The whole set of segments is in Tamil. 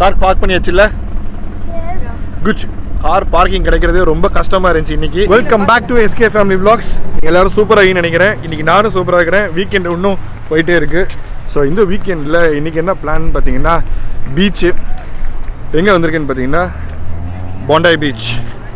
கார் பார்க் பண்ணியாச்சுல்ல குச் கார் பார்க்கிங் கிடைக்கிறதே ரொம்ப கஷ்டமா இருந்துச்சு இன்னைக்கு welcome back to SK family vlogs எல்லாரும் சூப்பராக நினைக்கிறேன் இன்னைக்கு நானும் சூப்பராக இருக்கிறேன் வீக்கெண்ட் இன்னும் போயிட்டே இருக்கு ஸோ இந்த வீக்கெண்டில் இன்னைக்கு என்ன பிளான் பார்த்தீங்கன்னா பீச்சு எங்கே வந்திருக்கேன்னு பார்த்தீங்கன்னா Bondi beach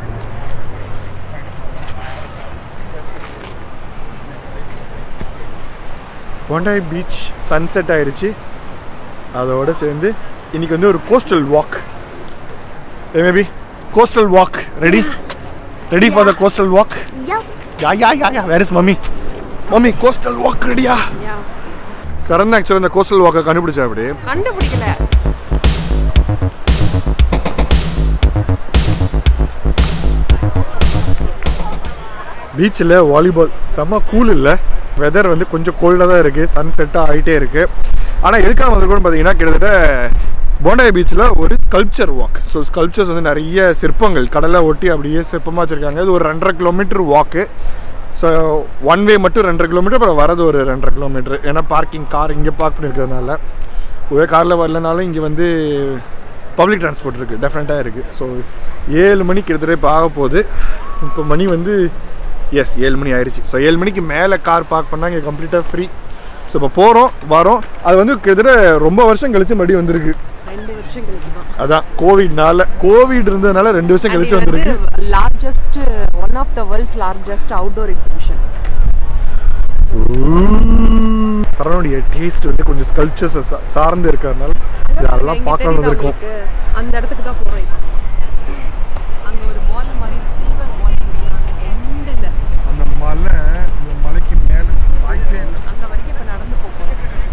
Bondi beach sunset ஆயிடுச்சு அதோட சேர்ந்து இன்னைக்கு வந்து ஒரு coastal walk maybe coastal walk ready ready for the coastal walk Yep. Yeah yeah yeah yeah where is mummy mummy coastal walk ரெடியா சரண் ஆக்சுவலாக இந்த கோஸ்டல் வாக்கை கண்டுபிடிச்சா அப்படி கண்டுபிடிக்கல பீச்சில் வாலிபால் செம்ம கூல் இல்லை வெதர் வந்து கொஞ்சம் கோல்டாக தான் இருக்குது சன் செட்டாக ஆகிட்டே இருக்குது ஆனால் எதுக்காக வந்திருக்கோம்னு பார்த்தீங்கன்னா கிட்டத்தட்ட போண்டாய் பீச்சில் ஒரு ஸ்கல்ப்சர் வாக் ஸோ ஸ்கல்ப்சர்ஸ் வந்து நிறைய சிற்பங்கள் கடலை ஒட்டி அப்படியே சிற்பமாக வச்சுருக்காங்க இது ஒரு ரெண்டரை கிலோமீட்டர் வாக்கு ஸோ ஒன் வே மட்டும் ரெண்டரை கிலோமீட்டர் அப்புறம் வரது ஒரு ரெண்டரை கிலோமீட்டர் ஏன்னா பார்க்கிங் கார் இங்கே பார்க் பண்ணியிருக்கிறதுனால ஒரே காரில் வரலனாலும் இங்கே வந்து பப்ளிக் டிரான்ஸ்போர்ட் இருக்குது டெஃபினட்டாக இருக்குது ஸோ ஏழு மணிக்கு கிட்டத்தட்ட இப்போ ஆக போகுது இப்போ மணி வந்து எஸ் ஏழு மணி ஆயிடுச்சு ஸோ ஏழு மணிக்கு மேலே கார் பார்க் பண்ணால் இங்கே கம்ப்ளீட்டாக ஃப்ரீ ஸோ இப்போ போகிறோம் வரோம் அது வந்து கிட்டத்தட்ட ரொம்ப வருஷம் கழிச்சு மறுபடியும் வந்திருக்கு ரெண்டு வருஷம் கழிச்சு தான் அதான் கோவிட்னால கோவிட் இருந்ததுனால ரெண்டு வருஷம் கழிச்சு வந்திருக்கு largest one of the world's largest outdoor exhibition சரவணுடைய டேஸ்ட் வந்து கொஞ்சம் ஸ்கல்ப்சர்ஸ் சார்ந்து இருக்கிறதுனால இதெல்லாம் பார்க்கணும் வந்திருக்கோம் அந்த இடத்துக்கு தான் போறோம் இப்போ அங்க ஒரு பால் மாதிரி சில்வர் பால் அந்த எண்டில் அந்த மலை இந்த மலைக்கு மேலே வாய்ப்பே இல்லை அங்க வரைக்கும் இப்போ நடந்து போகிறோம்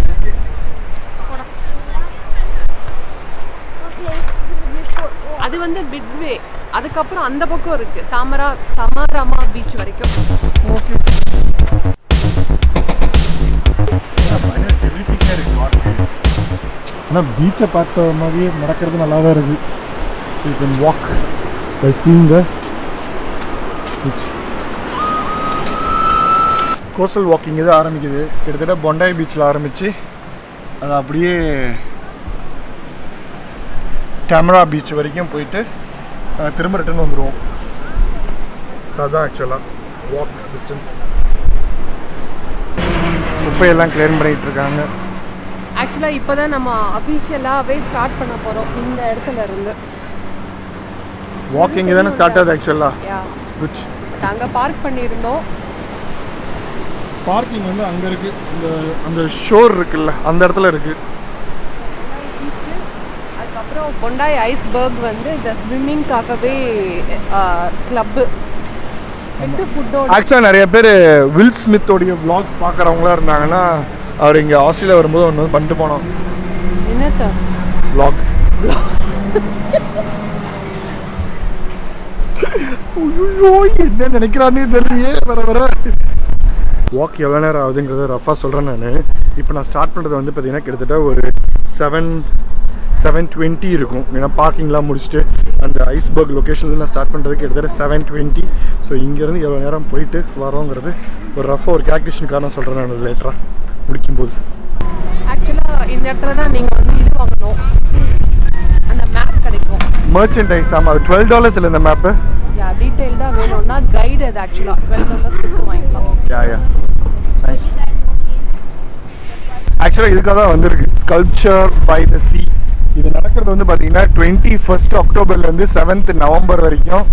Okay, this is gonna be a short walk. அது வந்து பிட்வே அதுக்கப்புறம் அந்த பக்கம் இருக்கு தாமரா தமாராமா பீச் வரைக்கும் ஓகே ஆனால் பீச்சை பார்த்த மாதிரியே நடக்கிறது நல்லா தான் இருக்குது so you can walk by seeing the beach coastal walking இது ஆரம்பிக்குது கிட்டத்தட்ட பொண்டாய் பீச்சில் ஆரம்பித்து அது அப்படியே கேமரா பீச் வரைக்கும் போயிட்டு அஹ், திரும்ப ரிட்டர்ன் வந்துடுவோம் ஸோ அதான் ஆக்சுவலாக வாக் டிஸ்டன்ஸ் குப்பையெல்லாம் கிளியர் பண்ணிட்டு இருக்காங்க ஆக்சுவலாக இப்போ தான் நம்ம அஃபிஷியலாகவே ஸ்டார்ட் பண்ண போகிறோம் இந்த இடத்துல இருந்து வாக்கிங் தானே ஸ்டார்ட் ஆகுது ஆக்சுவலாக யா குட் பட் அங்கே பார்க் பண்ணியிருந்தோம் பார்க்கிங் வந்து அங்கே இருக்கு இந்த அந்த ஷோர் இருக்குல்ல அந்த இடத்துல இருக்கு பீச்சு அதுக்கப்புறம் பொண்டாய் ஐஸ்பர்க் வந்து இந்த ஸ்விம்மிங்காகவே கிளப்பு வித் ஃபுட்டோட ஆக்சுவலாக நிறைய பேர் வில் ஸ்மித்தோடைய vlogs பார்க்குறவங்களா இருந்தாங்கன்னா அவர் இங்கே ஆஸ்திரேலியா வரும்போது ஒன்று வந்து பண்ணிட்டு போனோம் என்னத்த vlog ஐயோ என்ன நினைக்கிறானே தெரியலையே வர வர வாக் எவ்வளோ நேரம் ஆகுதுங்கிறத ரஃபாக சொல்கிறேன் நான் இப்போ நான் ஸ்டார்ட் பண்ணுறது வந்து பார்த்தீங்கன்னா கிட்டத்தட்ட ஒரு செவன் செவன் டுவெண்ட்டி இருக்கும் ஏன்னா பார்க்கிங்லாம் முடிச்சுட்டு அந்த ஐஸ்பர்க் லொக்கேஷனில் நான் ஸ்டார்ட் பண்ணுறது கிட்டத்தட்ட செவன் டுவெண்ட்டி ஸோ இங்கேருந்து எவ்வளோ நேரம் போயிட்டு வரோங்கிறது ஒரு ரஃபாக ஒரு கேல்குலேஷனுக்காக நான் சொல்கிறேன் நான் லேட்டராக முடிக்கும்போது ஆக்சுவலாக இந்த இடத்துல தான் நீங்கள் வந்து இது வாங்கணும் அந்த மேப் கிடைக்கும் மர்ச்சன்டைஸ் ஆமாம் அது டுவெல் டாலர்ஸ் இல்லை இந்த மேப்பு யா டீட்டெயில்டாக வேணும்னா கைடு அது ஆக்சுவலாக டுவெல் டாலர்ஸ் கொடுத்து வாங்கிக்கலாம் யா யா நைஸ் ஆக்சுவலாக இதுக்காக தான் வந்திருக்கு ஸ்கல்ப்சர் பை த சி இது நடக்கிறது வந்து பார்த்தீங்கன்னா டுவெண்ட்டி ஃபர்ஸ்ட் அக்டோபர்லேருந்து செவன்த் நவம்பர் வரைக்கும்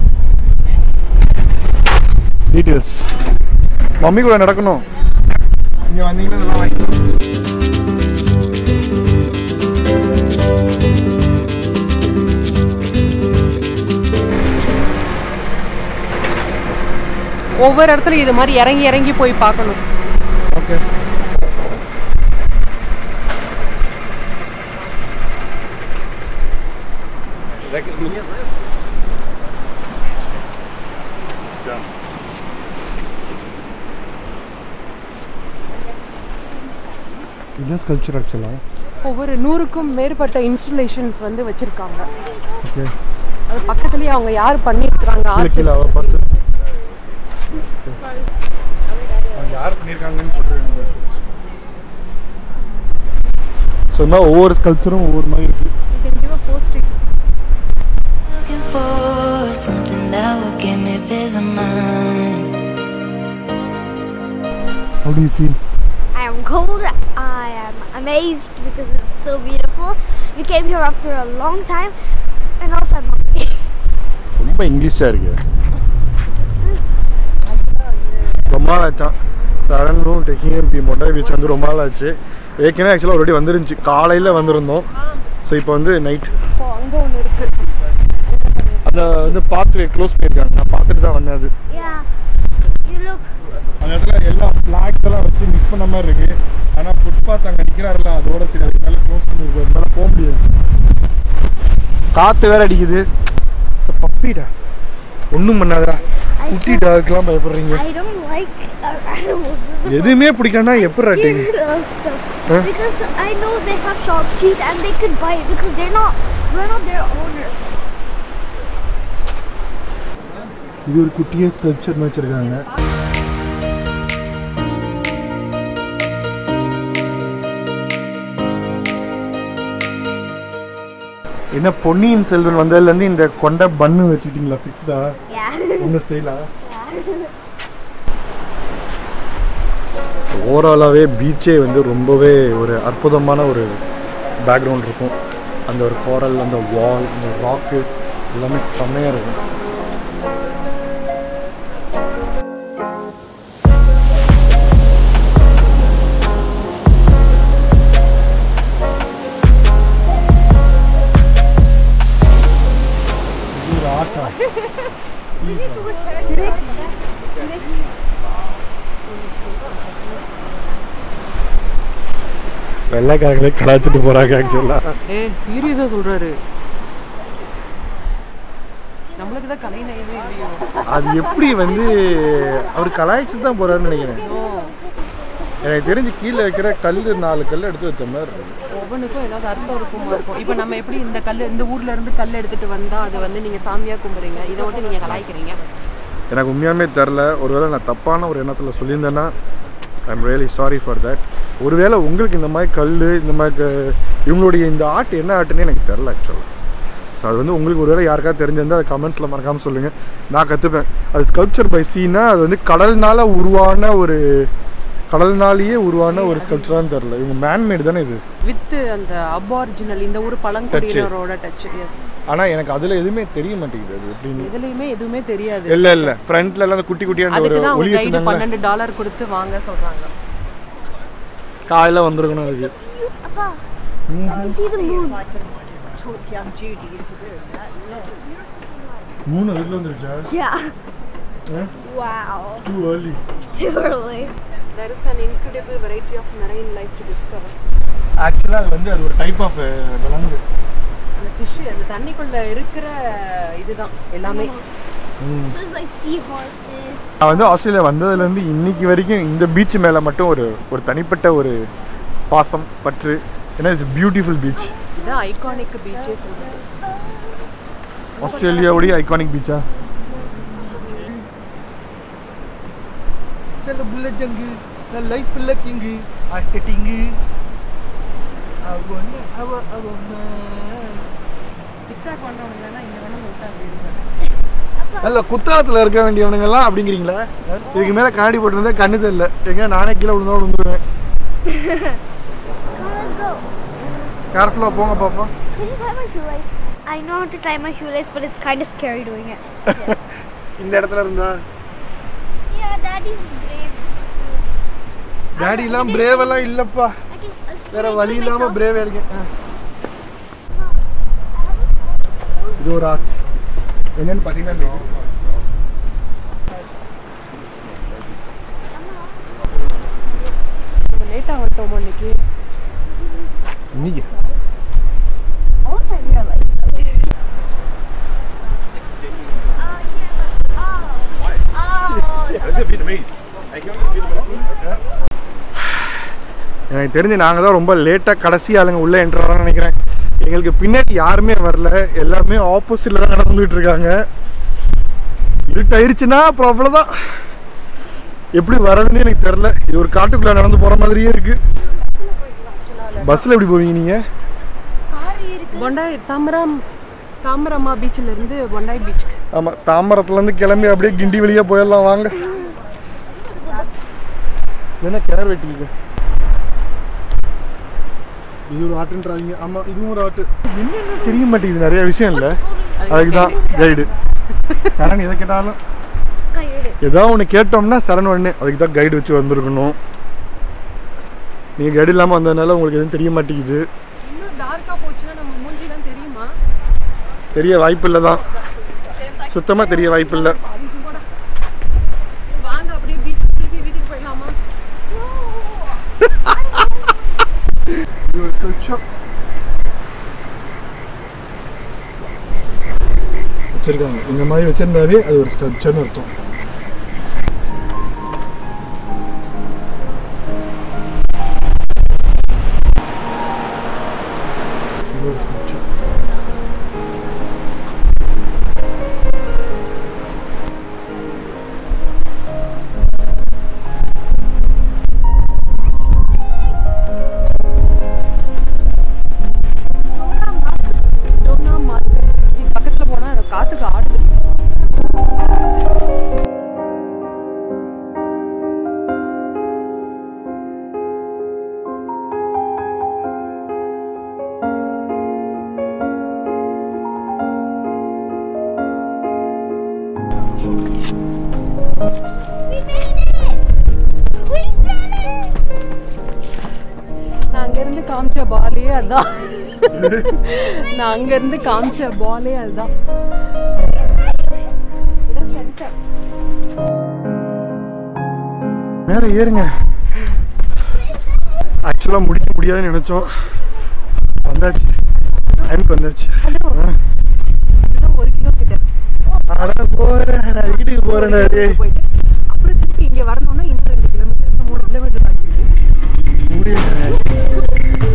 டீட்டெயில்ஸ் மம்மி கூட நடக்கணும் இங்கே வந்தீங்கன்னா இதெல்லாம் வாங்கிக்கலாம் ஒவ்வொரு இடத்துலையும் இது மாதிரி இறங்கி இறங்கி போய் பார்க்கணும் ஓகே இதுதான் ஸ்கல்ச்சர் ஆக்சுவலாக ஒவ்வொரு நூறுக்கும் மேற்பட்ட இன்ஸ்டலேஷன்ஸ் வந்து வச்சுருக்காங்க ஓகே அது பக்கத்துலேயே அவங்க யார் பண்ணியிருக்கிறாங்க கீழே கீழே artist. அவ பார்த்து அவங்க யார் பண்ணியிருக்காங்கன்னு போட்டுருக்காங்க ஸோ இந்த மாதிரி ஒவ்வொரு ஸ்கல்ச்சரும் ஒவ்வொரு மாதிரி இருக்குது You can give a is mine. How do you feel? I am cold. I am amazed because it's so beautiful. We came here after a long time, and also I'm hungry. ரொம்ப இங்கிலீஷாக இருக்கு ரொம்ப நாள் ஆச்சான் சரணும் டெக்கிங் பி மொட்டை பீச் வந்து ரொம்ப நாள் ஆச்சு ஏற்கனவே ஆக்சுவலாக ஒரு வாட்டி வந்துருந்துச்சு காலையில் வந்திருந்தோம் ஸோ இப்போ வந்து நைட் இப்போ அங்கே ஒன்று இருக்கு அதை வந்து பார்த்து க்ளோஸ் பண்ணியிருக்காங்க நான் பார்த்துட்டு தான் வந்தேன் அது yeah. You look. அந்த இடத்துல எல்லா ஃப்ளாக்ஸ் எல்லாம் வச்சு மிக்ஸ் பண்ண மாதிரி இருக்கு ஆனால் ஃபுட்பாத் அங்கே நிற்கிறாருல அதோட சரி அதுக்கு மேலே க்ளோஸ் பண்ணிருக்கு அதனால போக முடியாது காற்று வேற அடிக்குது சரி, பப்பிடா ஒன்றும் பண்ணாதடா குட்டி டாக்குலாம் பயப்படுறீங்க I don't like uh, animals. எதுவுமே பிடிக்கலன்னா எப்படி ராட்டிங்க Scared of stuff. Huh? Because I know they have sharp teeth and they could bite because they're not we're not their owners. இது ஒரு குட்டியே ஸ்கல்ப்சர்னு வச்சுருக்காங்க என்ன பொன்னியின் செல்வன் வந்ததுலேருந்து இந்த கொண்ட பன்னு வச்சுக்கிட்டீங்களா ஃபிக்ஸ்டா Yeah. உங்க ஸ்டைலா ஓவராலாகவே பீச்சே வந்து ரொம்பவே ஒரு அற்புதமான ஒரு பேக்ரவுண்ட் இருக்கும் அந்த ஒரு கோரல் அந்த வால் அந்த ராக்கு எல்லாமே செம்மையாக இருக்கும் இது ஒரு ஆட்டா வெள்ளைக்காரங்களே கடாச்சிட்டு போறாங்க ஆக்சுவலாக ஏ சீரியஸாக சொல்கிறாரு நம்மளுக்கு தான் கலை நயமே இல்லையோ அது எப்படி வந்து அவர் கலாய்ச்சி தான் போறாருன்னு நினைக்கிறேன் ஓ எனக்கு தெரிஞ்சு கீழே வைக்கிற கல் நாலு கல் எடுத்து வச்ச மாதிரி இருக்கு ஒவ்வொன்றுக்கும் ஏதாவது அர்த்தம் இருக்குமா இருக்கும் இப்போ நம்ம எப்படி இந்த கல் இந்த ஊர்ல இருந்து கல் எடுத்துட்டு வந்தா அதை வந்து நீங்க சாமியா கும்பிடுறீங்க இதை மட்டும் நீங்க கலாய்க்கிறீங்க எனக்கு உண்மையாலுமே தெரில ஒருவேளை நான் தப்பான ஒரு எண்ணத்தில் சொல்லியிருந்தேன்னா I am really sorry for that ஒருவேளை உங்களுக்கு இந்த மாதிரி கல் இந்த மாதிரி க- இவங்களுடைய இந்த ஆர்ட் என்ன ஆர்ட்னு எனக்கு தெரில ஆக்சுவலாக ஸோ அது வந்து உங்களுக்கு ஒருவேளை யாருக்காவது தெரிஞ்சிருந்தா அது கமெண்ட்ஸில் மறக்காமல் சொல்லுங்கள் நான் கற்றுப்பேன் அது ஸ்கல்ப்சர் பை சீனா அது வந்து கடல்னால உருவான ஒரு கடல்னாலேயே உருவான ஒரு ஸ்கல்ப்சரான்னு தெரில இவங்க மேன்மேடு தானே இது வித் அந்த அபாரிஜினல் இந்த ஊர் பழங்குடியினரோட டச் எஸ் ஆனால் எனக்கு அதில் எதுவுமே தெரிய மாட்டேங்குது அது எப்படின்னு எதுலையுமே எதுவுமே தெரியாது இல்லை இல்லை ஃப்ரண்ட்ல எல்லாம் அந்த குட்டி குட்டியாக அந்த ஒரு அதுக்கு தான் ஒளி அவங்க கைடு வச்சுருந்தாங்க பன்னெண்டு டாலர் கொடுத்து வாங்க சொல்றாங்க காலையில் வந்திருக்கணும் அதுக்கு Appa, see the moon. மூணு அதுக்குள்ள வந்துருச்சா Yeah. Huh? Wow. Too early Too early. there is an incredible variety of marine life to discover ஆக்சுவலாக அது வந்து அது ஒரு டைப் ஆஃப் விலங்கு அந்த ஃபிஷ் அந்த தண்ணிக்குள்ள இருக்கிற இதுதான் எல்லாமே So it's like seahorses. நான் வந்து ஆஸ்திரேலியா வந்ததுலேருந்து இன்னைக்கு வரைக்கும் இந்த பீச் மேலே மட்டும் ஒரு ஒரு தனிப்பட்ட ஒரு பாசம் பற்று ஏன்னா இட்ஸ் பியூட்டிஃபுல் பீச் இதான் ஐகானிக் பீச்சே சொல்றது ஆஸ்திரேலியாவுடைய ஐகானிக் பீச்சா चलो बुल्ले जंगी ना लाइफ लकिंगी आ सेटिंगी அவன அவ அவன டிக்டாக் பண்றவங்க இங்க வேணா விட்டா அப்படி இருக்காங்க நல்ல குத்தாலத்தில் இருக்க வேண்டியவனுங்கெல்லாம் அப்படிங்கிறீங்களா இதுக்கு மேலே கண்ணாடி போட்டிருந்தா கண்ணு தெரியல எங்க நானே கீழே விழுந்தா விழுந்துருவேன் கேர்ஃபுல்லாக போங்க பாப்போம் Can you tie my shoelace? I know how to tie my shoelace, but it's kind of scary doing it. இந்த இடத்துல இருந்தா Yeah, daddy's brave. டேடிலாம் பிரேவெல்லாம் இல்லைப்பா I can. I'll just வேற do it வழி by இல்லாமல் myself. பிரேவே இருக்கேன் ஆ. இது ஒரு ஆர்ட் என்னன்னு பார்த்தீங்கன்னா இந்த இது. லேட்டா வந்துட்டோம் இன்னைக்கு இன்னைக்கு I want to realize. எனக்கு தெரிஞ்சு நாங்கள் தான் ரொம்ப லேட்டாக கடைசி ஆளுங்க உள்ளே என்ட்ரு வரோம்னு நினைக்கிறேன் எங்களுக்கு பின்னாடி யாருமே வரல எல்லாமே ஆப்போசிட்டில் தான் நடந்துகிட்டு இருக்காங்க இருட்டாயிருச்சுன்னா அப்புறம் அவ்வளோதான் எப்படி வரதுன்னு எனக்கு தெரில இது ஒரு காட்டுக்குள்ளே நடந்து போகிற மாதிரியே இருக்குது பஸ்ஸில் எப்படி போவீங்க நீங்கள் Car இருக்கு. கொண்டா தாம்பரம் தாமரம்மா பீச்சில் இருந்து ஒண்டாய் பீச்சுக்கு ஆமாம் தாம்பரத்துலேருந்து கிளம்பி அப்படியே கிண்டி வெளியே போயிடலாம் வாங்க என்ன கிணறு வெட்டிக்கு இது ஒரு ஆட்டுன்றாங்க ஆமாம் இதுவும் ஒரு ஆட்டு என்னென்ன தெரிய மாட்டேங்குது நிறைய விஷயம் இல்லை அதுக்கு தான் கைடு சரண் எதை கேட்டாலும் ஏதாவது ஒன்று கேட்டோம்னா சரண் உடனே அதுக்கு தான் கைடு வச்சு வந்திருக்கணும் நீங்கள் கைடு இல்லாமல் வந்ததுனால உங்களுக்கு எதுவும் தெரிய மாட்டேங்குது இன்னும் டார்க்காக போச்சுன்னா நம்ம மூஞ்சிலாம் தெரியுமா தெரிய வாய்ப்பு இல்லை தான் சுத்தமாக தெரிய வாய்ப்பு இல்லை வாங்க அப்படியே பீச் திருப்பி வீட்டுக்கு போயிடலாமா இது ஒரு sculpture. வச்சிருக்காங்க இந்த மாதிரி வச்சிருந்தாவே அது ஒரு ஸ்கல்ப்சர்னு அர்த்தம் இது ஒரு sculpture. டோனா மார்க்கஸ் இது பக்கத்தில் போனால் காற்றுக்கு ஆடுது நான் அங்கேருந்து காமிச்ச பாலே அதான் நான் அங்கேருந்து காமிச்ச பாலே அதுதான் இதான் center. மேலே ஏறுங்க ஆக்சுவலாக முடிக்க முடியாதுன்னு நினச்சோம் வந்தாச்சு டைமுக்கு வந்தாச்சு இதுதான் ஒரு கிலோமீட்டர் அட போகிறேன் நான் வீட்டுக்கு போகிறேன் டேய் போயிட்டு அப்புறம் திருப்பி இங்கே வரணும்னா இன்னும் ரெண்டு கிலோமீட்டர் இன்னும் மூணு கிலோமீட்டர் பாக்கி இருக்கு முடியல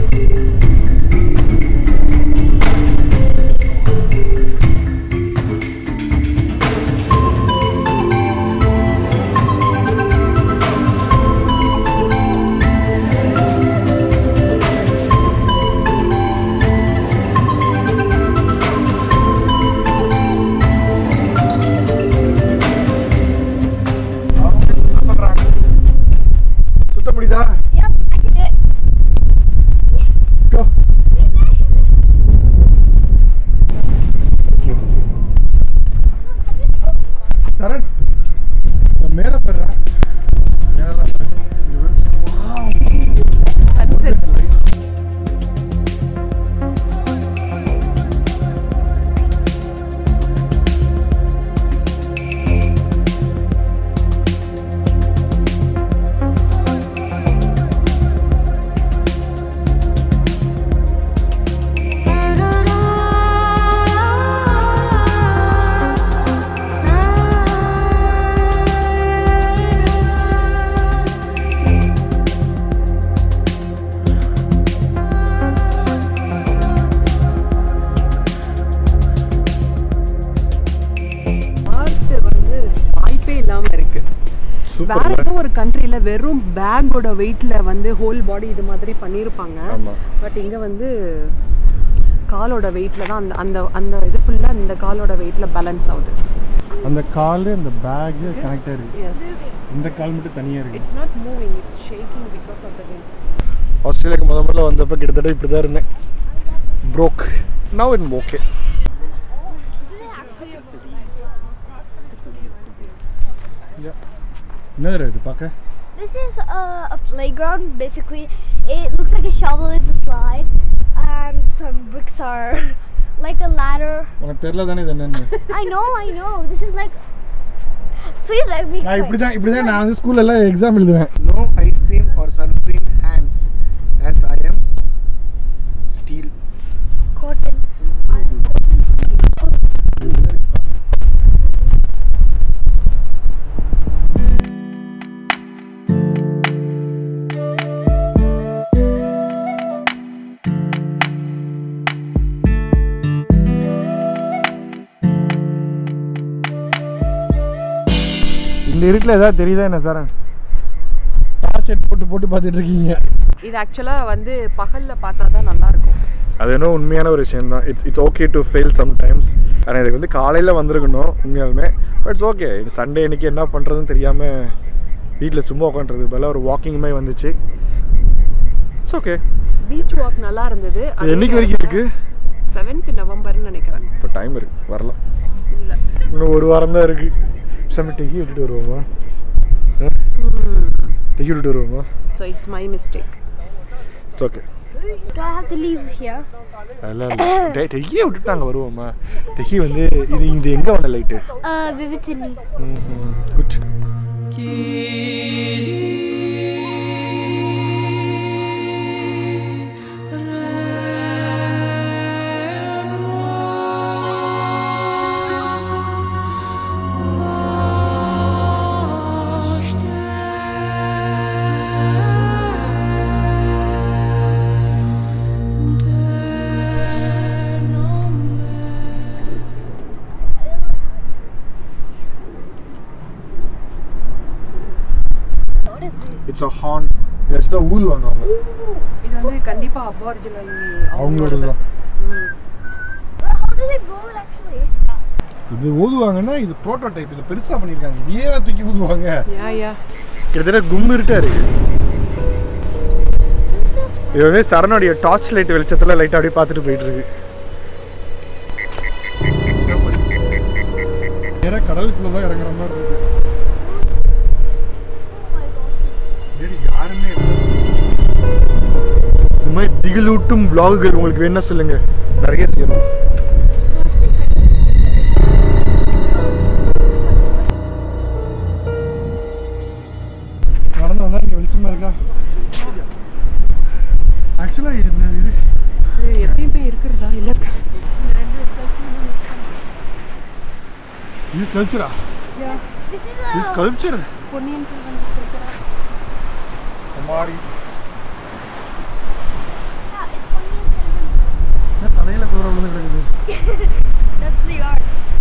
சுத்த முடியுதா Yep, I can do it. Let's go. சரண் நான் மேல போடுறேன் மேலாம் பாரு. இங்க பாரு. Wow. அது சரி Lights. ஆர்ட் வந்து வாய்ப்பே இல்லாம இருக்கு வேற சூப்பர் ஏதோ ஒரு கண்ட்ரில வெறும் பேக்கோட வெயிட்ல வந்து ஹோல் பாடி இது மாதிரி பண்ணியிருப்பாங்க ஆமா பட் இங்க வந்து காலோட வெயிட்ல தான் அந்த அந்த அந்த இது ஃபுல்லா இந்த காலோட வெயிட்ல பேலன்ஸ் ஆகுது அந்த கால் அந்த பேக் கனெக்ட் இருக்கு எஸ் இந்த கால் மட்டும் தனியா இருக்கு it's not moving it's shaking because of the wind ஆஸ்திரேலியாவுக்கு முத முதல்ல வந்தப்போ கிட்டத்தட்ட இப்படி தான் இருந்தேன் ப்ரோக் நவ் இன் ஓகே என்ன இது பார்க்க This is a, a playground. Basically, it looks like a shovel is a slide, and some bricks are like a ladder. உனக்கு தெரியல தானே இது என்னன்னு I know, I know. This is like. Please let me. நான் இப்படி explain. தான் இப்படி தான் நான் வந்து ஸ்கூல்ல எல்லாம் எக்ஸாம் எழுதுவேன் no ice cream or sunscreen hands as I am still Cotton. I'm cotton steel. இந்த இருட்டில் ஏதாவது தெரியுதா என்ன சார் டார்ச் லைட் போட்டு போட்டு பார்த்துட்டு இருக்கீங்க இது ஆக்சுவலாக வந்து பகலில் பார்த்தா தான் நல்லா இருக்கும் அது என்ன உண்மையான ஒரு விஷயம் தான் it's it's okay to fail sometimes ஆனால் இதுக்கு வந்து காலையில் வந்திருக்கணும் உண்மையாலுமே பட் இட்ஸ் ஓகே இது சண்டே இன்னைக்கு என்ன பண்ணுறதுன்னு தெரியாமல் வீட்டில் சும்மா உட்காந்துருக்கு பதிலாக ஒரு வாக்கிங் மாதிரி வந்துச்சு இட்ஸ் ஓகே பீச் வாக் நல்லா இருந்தது இது என்னைக்கு வரைக்கும் இருக்குது செவன்த் நவம்பர்னு நினைக்கிறேன் இப்போ டைம் இருக்குது வரலாம் இல்ல இன்னும் ஒரு வாரம் தான் இருக்குது சம டெக்கி விட்டுட்டு வருவோமா டெக்கி விட்டுட்டு வருவோமா so it's my mistake it's okay Do I have to leave here? அதெல்லாம் இல்லை டே டெக்கியை விட்டுட்டு நாங்கள் வருவோமா டெக்கி வந்து இது இது எங்கே வந்த light Uh, Vivitini. Good What is it? It's a horn இதாச்சும் தான் ஊதுவாங்க அவங்க இது வந்து கண்டிப்பா அபார்ஜினல் அவங்களோட தான் How do they blow it actually? இது ஊதுவாங்கன்னா இது ப்ரோட்டோடைப் இது பெருசாக பண்ணியிருக்காங்க இதையே தூக்கி ஊதுவாங்க யா யா கிட்டத்தட்ட கும்மிருட்டா இருக்கு இது வந்து சரணுடைய டார்ச் லைட் வெளிச்சத்தில் லைட்டாக அப்படியே பார்த்துட்டு போயிட்டு இருக்கு நேராக கடலுக்குள்ள தான் இறங்குற மாதிரி இருக்கு டேடி, யாருமே இல்லை. இந்த மாதிரி திகிலூட்டும் vlogகள் உங்களுக்கு வேணா சொல்லுங்க நிறைய செய்யணும் நடந்து வந்தா இங்க வெளிச்சமா இருக்கா ஆக்சுவலா இந்த இது இது எப்பயுமே இருக்கிறதா இல்ல இது ஸ்கல்ச்சரா This is இது a sculpture Ponniyin Selvan sculpture. மாதிரி Yeah, it's Ponniyin Selvan. என்ன தலையில குதிரை விழுந்து கிடக்குது That's the art.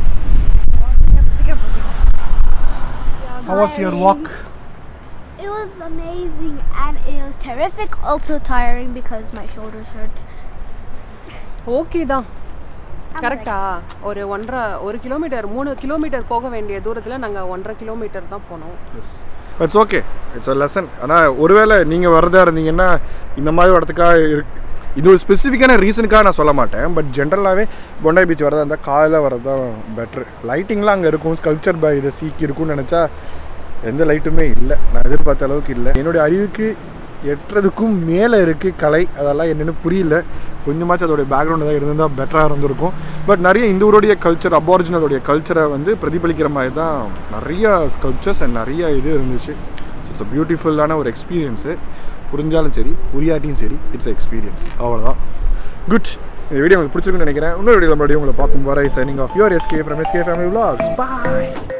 How was your walk? It was amazing and it was terrific, also tiring because my shoulders hurt. Okay தான் I'm கரெக்டா ஒரு ஒன்றரை ஒரு கிலோமீட்டர் மூணு கிலோமீட்டர் போக வேண்டிய தூரத்தில் நாங்கள் ஒன்றரை கிலோமீட்டர் தான் போனோம் it's okay it's a lesson ஆனால் ஒருவேளை நீங்கள் வரதா இருந்தீங்கன்னா இந்த மாதிரி ஒரு இடத்துக்காக இருக்கு இது ஒரு ஸ்பெசிஃபிக்கான ரீசனுக்காக நான் சொல்ல மாட்டேன் பட் ஜென்ரலாகவே பொண்டாய் பீச் வரதா இருந்தால் காலையில் வரது தான் பெட்ரு லைட்டிங்லாம் அங்கே இருக்கும் ஸ்கல்ப்சர் பை இதை சீக்கி இருக்கும்னு நினச்சா எந்த லைட்டுமே இல்லை நான் எதிர்பார்த்த அளவுக்கு இல்லை என்னுடைய அறிவுக்கு எட்டுறதுக்கும் மேலே இருக்குது கலை அதெல்லாம் என்னென்னு புரியல கொஞ்சமாச்சும் அதோடைய பேக்ரவுண்ட் ஏதாவது இருந்திருந்தால் பெட்டராக இருந்திருக்கும் பட் நிறைய இந்த ஊருடைய கல்ச்சர் அபாரிஜினலுடைய கல்ச்சரை வந்து பிரதிபலிக்கிற மாதிரி தான் நிறைய ஸ்கல்ப்சர்ஸ் அண்ட் நிறைய இது இருந்துச்சு இட்ஸ் அ பியூட்டிஃபுல்லான ஒரு எக்ஸ்பீரியன்ஸு புரிஞ்சாலும் சரி புரியாட்டியும் சரி இட்ஸ் எக்ஸ்பீரியன்ஸ் அவ்வளோதான் குட் இந்த வீடியோ உங்களுக்கு பிடிச்சிருக்குன்னு நினைக்கிறேன் இன்னொரு வீடியோ மறுபடியும் உங்களை பார்க்கும் வரை signing off your SK from SK family vlogs bye